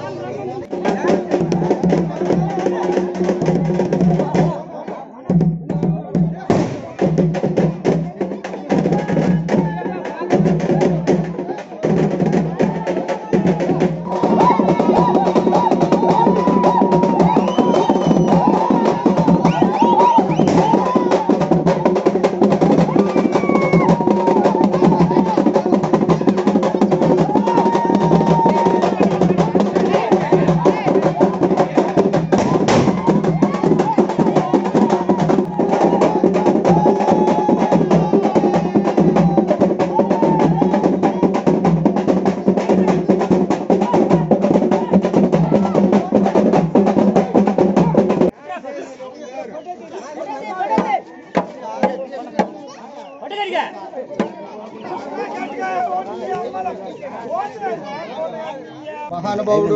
మహానుభావుడు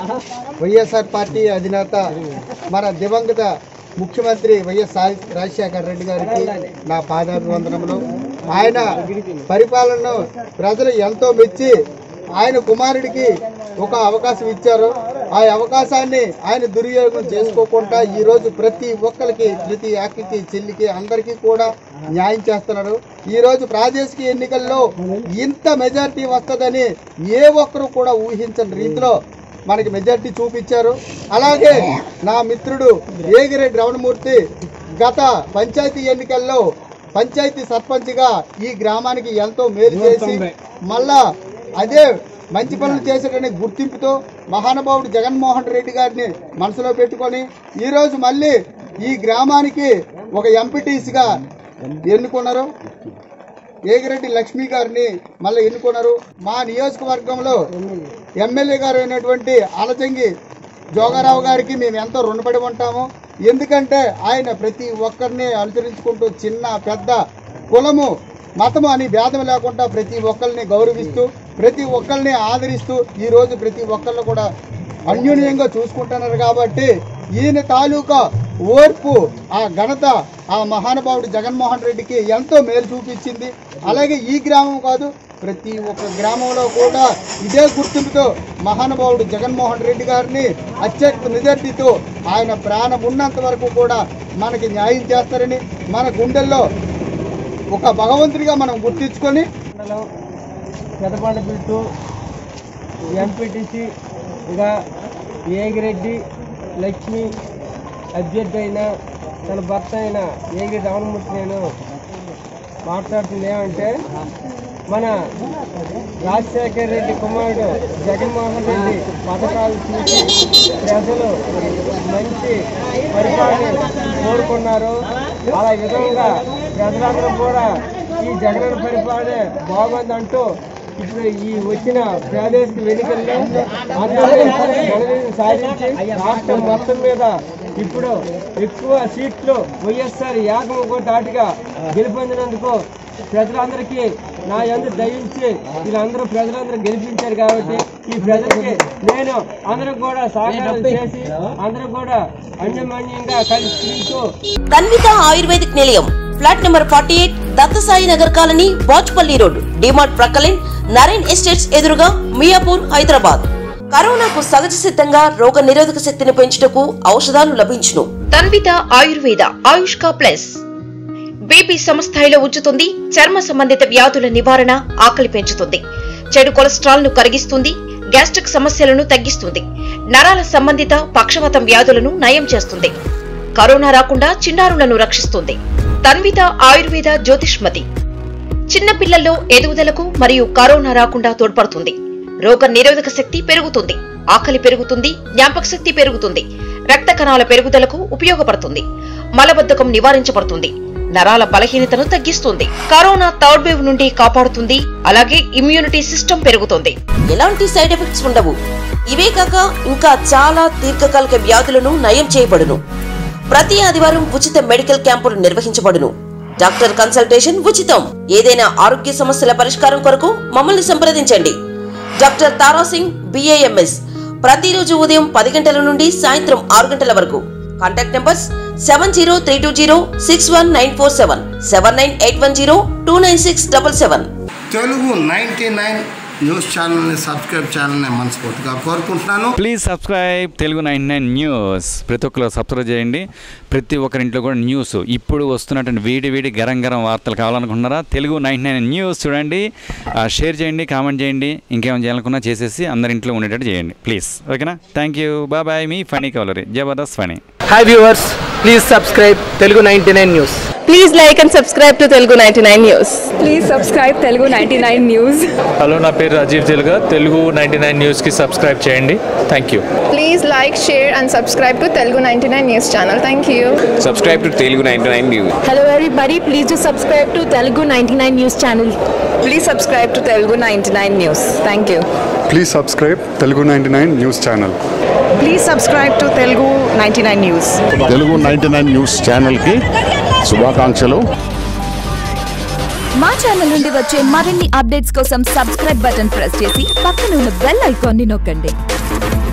వైఎస్ఆర్ పార్టీ అధినేత మన దివంగత ముఖ్యమంత్రి వైఎస్ రాజ- రాజశేఖర రెడ్డి గారికి నా పాదాభివందనములు ఆయన పరిపాలనను ప్రజలు ఎంతో మెచ్చి ఆయన కుమారుడికి ఒక అవకాశం ఇచ్చారు ఆ అవకాశాన్ని ఆయన దుర్వినియోగం చేసుకోకుండా ఈ రోజు ప్రతి ఒక్కరికి ప్రతి అక్కకి చెల్లికి అందరికీ కూడా న్యాయం చేస్తున్నారు ఈ రోజు ప్రాదేశిక ఎన్నికల్లో ఇంత మెజారిటీ వస్తుందని ఏ ఒక్కరు కూడా ఊహించని రీతిలో మనకి మెజారిటీ చూపించారు అలాగే నా మిత్రుడు ఏగిరెడ్డి రమణమూర్తి గత పంచాయతీ ఎన్నికల్లో పంచాయతీ సర్పంచ్గా ఈ గ్రామానికి ఎంతో మేలు చేసి మళ్ళా అదే మంచి పనులు చేసేటనే గుర్తింపుతో మహానుభావుడు జగన్మోహన్ రెడ్డి గారిని మనసులో పెట్టుకొని ఈరోజు మళ్ళీ ఈ గ్రామానికి ఒక ఎంపీటీసీగా ఎన్నుకున్నారు ఏగిరెడ్డి లక్ష్మి గారిని మళ్ళీ ఎన్నుకున్నారు మా నియోజకవర్గంలో ఎమ్మెల్యే గారు అయినటువంటి ఆలచంగి జోగారావు గారికి మేము ఎంతో రుణపడి ఉంటాము ఎందుకంటే ఆయన ప్రతి ఒక్కరిని అనుసరించుకుంటూ చిన్న పెద్ద కులము మతము అని భేదం లేకుండా ప్రతి ఒక్కరిని గౌరవిస్తూ ప్రతి ఒక్కరిని ఆదరిస్తూ ఈ రోజు ప్రతి ఒక్కళ్ళు కూడా అన్యోన్యంగా చూసుకుంటున్నారు కాబట్టి ఈయన తాలూకా ఓర్పు ఆ ఘనత ఆ మహానుభావుడు జగన్మోహన్ రెడ్డికి ఎంతో మేలు చూపించింది అలాగే ఈ గ్రామం కాదు ప్రతి ఒక్క గ్రామంలో కూడా ఇదే గుర్తింపుతో మహానుభావుడు జగన్మోహన్ రెడ్డి గారిని అత్యధిక మెజార్టీతో ఆయన ప్రాణం ఉన్నంత వరకు కూడా మనకి న్యాయం చేస్తారని మన గుండెల్లో ఒక భగవంతుడిగా మనం గుర్తించుకొని మండలం పెదపాండ బిల్టు ఎంపీటీసీ ఇక ఏగిరెడ్డి లక్ష్మి అభ్యర్థి అయిన తన భర్త అయిన ఏగిరెడ్డి రామమూర్తి నేను మాట్లాడుతుంది ఏమంటే మన రాజశేఖర రెడ్డి కుమారుడు జగన్మోహన్ రెడ్డి పథకాలు చూసి ప్రజలు మంచి పరిపాలన కోరుకున్నారు అలా విధంగా ప్రజలందరూ కూడా ఈ జగన్ పరిపాలన బాగుందంటూ ఇప్పుడు ఈ వచ్చిన ప్రాదేశిక ఎన్నికల్లో అందరూ ఘనవిజయం సాధించి రాష్ట్రం మొత్తం మీద ఇప్పుడు ఎక్కువ సీట్లు వైఎస్ఆర్ యాగము దాటిగా గెలుపొందినందుకు ప్రజలందరికీ నా యందు దయించి వీళ్ళందరూ ప్రజలందరూ గెలిపించారు కాబట్టి ఈ ప్రజలకి నేను అందరూ కూడా సహకారం చేసి అందరూ కూడా అన్యమన్యంగా కలిసి తిరుగుతూ తన్విత ఆయుర్వేదిక్ నిలయం flat number forty eight Dattasai Nagar colony Bachupally road DMart ప్రక్కలిన్ నరేన్ ఎస్టేట్స్ ఎదురుగా మియాపూర్ హైదరాబాద్ కరోనాకు సహజ సిద్ధంగా రోగ నిరోధక శక్తిని పెంచుటకు ఔషధాలు లభించును తన్విత ఆయుర్వేద ఆయుష్కా ప్లస్ బీపీ సమస్థాయిలో ఉంచుతుంది చర్మ సంబంధిత వ్యాధుల నివారణ ఆకలి పెంచుతుంది చెడు కొలెస్ట్రాల్ ను కరిగిస్తుంది గ్యాస్ట్రిక్ సమస్యలను తగ్గిస్తుంది నరాల సంబంధిత పక్షవాతం వ్యాధులను నయం చేస్తుంది కరోనా రాకుండా చిన్నారులను రక్షిస్తుంది తన్విత ఆయుర్వేద జ్యోతిష్మతి చిన్న పిల్లల్లో ఎదుగుదలకు మరియు కరోనా రాకుండా తోడ్పడుతుంది రోగ నిరోధక శక్తి పెరుగుతుంది ఆకలి పెరుగుతుంది జ్ఞాపక శక్తి పెరుగుతుంది రక్త కణాల పెరుగుదలకు ఉపయోగపడుతుంది మలబద్ధకం నివారించబడుతుంది నరాల బలహీనతను తగ్గిస్తుంది కరోనా థర్డ్ వేవ్ నుండి కాపాడుతుంది అలాగే ఇమ్యూనిటీ సిస్టమ్ పెరుగుతుంది ఎలాంటి సైడ్ ఎఫెక్ట్స్ ఉండవు ఇవే కాక ఇంకా చాలా దీర్ఘకాలిక వ్యాధులను నయం చేయబడును ప్రతి ఆదివారం ఉచిత మెడికల్ క్యాంపులు నిర్వహించబడును డాక్టర్ కన్సల్టేషన్ ఉచితం ఏదైనా ఆరోగ్య సమస్యల పరిష్కారం కొరకు మమ్మల్ని సంప్రదించండి డాక్టర్ తారా సింగ్ బిఏఎంఎస్ ప్రతిరోజు ఉదయం పది గంటల నుండి సాయంత్రం ఆరు గంటల వరకు contact numbers seven zero three two zero six one nine four seven seven nine eight one zero two nine six double seven Telugu ninety nine news ఛానల్ని సబ్స్క్రైబ్ ఛానల్ని మనస్ఫూర్తిగా కోరుకుంటున్నాను please subscribe Telugu nine nine news ప్రతి ఒక్కరు subscribe చేయండి ప్రతి ఒక్కరింట్లో కూడా news ఇప్పుడు వస్తున్నటువంటి వేడి వేడి గరం గరం వార్తలు కావాలనుకుంటున్నారా తెలుగు నైన్ నైన్ న్యూస్ చూడండి ఆ, షేర్ చేయండి కామెంట్ చేయండి ఇంకేమైనా చేయాలనుకున్నా చేసేసి అందరి ఇంట్లో ఉండేటట్టు చేయండి ప్లీజ్ ఓకేనా థ్యాంక్ యూ బాయ్ బాయ్ మీ ఫనీ కవలరీ Jabardasth Phani hi viewers please subscribe Telugu ninety nine news Please like and subscribe to Telugu 99 News. Please subscribe Telugu ninety nine news hello నా పేరు రాజీవ్ తెలుగా తెలుగు నైంటీ నైన్ న్యూస్కి సబ్స్క్రైబ్ చేయండి thank you please like share and subscribe to Telugu ninety nine news channel thank you subscribe to Telugu ninety nine news Hello everybody, please do subscribe to Telugu 99 News channel. Please subscribe to Telugu ninety nine news thank you please subscribe Telugu ninety nine news channel please subscribe to Telugu ninety nine news Telugu ninety nine news ఛానల్కి శుభాకాంక్షలు మా channel నుండి వచ్చే మరిన్ని updates కోసం subscribe button press చేసి పక్కన ఉన్న బెల్ ఐకాన్ని నొక్కండి